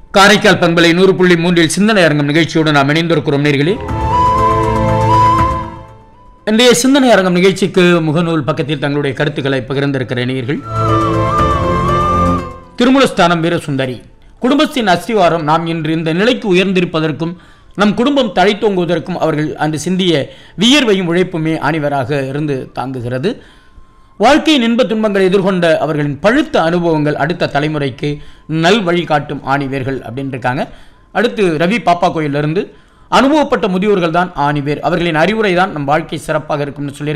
காரைக்கால் பண்பலை நூறு புள்ளி மூன்றில் சிந்தனை அரங்கம் நிகழ்ச்சியோடு நாம் இணைந்திருக்கிறோம் நேர்களே இன்றைய சிந்தனை அரங்கம் நிகழ்ச்சிக்கு முகநூல் பக்கத்தில் தங்களுடைய கருத்துக்களை பகிர்ந்திருக்கிற நேயர்கள் திருமூலஸ்தானம் வீரசுந்தரி குடும்பத்தின் அஸ்திவாரம் நாம் இன்று இந்த நிலைக்கு உயர்ந்திருப்பதற்கும் நம் குடும்பம் தழைத்தோங்குவதற்கும் அவர்கள் அந்த சிந்திய வியர்வையும் உழைப்புமே ஆணிவராக இருந்து தாங்குகிறது வாழ்க்கையின் இன்ப துன்பங்களை எதிர்கொண்ட அவர்களின் பழுத்த அனுபவங்கள் அடுத்த தலைமுறைக்கு நல் வழி காட்டும் ஆணிவேர்கள் அப்படின்னு இருக்காங்க அடுத்து ரவி பாப்பா கோயிலிருந்து அனுபவப்பட்ட முதியோர்கள் தான் ஆணிவேர் அவர்களின் அறிவுரை தான் நம் வாழ்க்கை சிறப்பாக இருக்கும்னு சொல்லியிருக்காங்க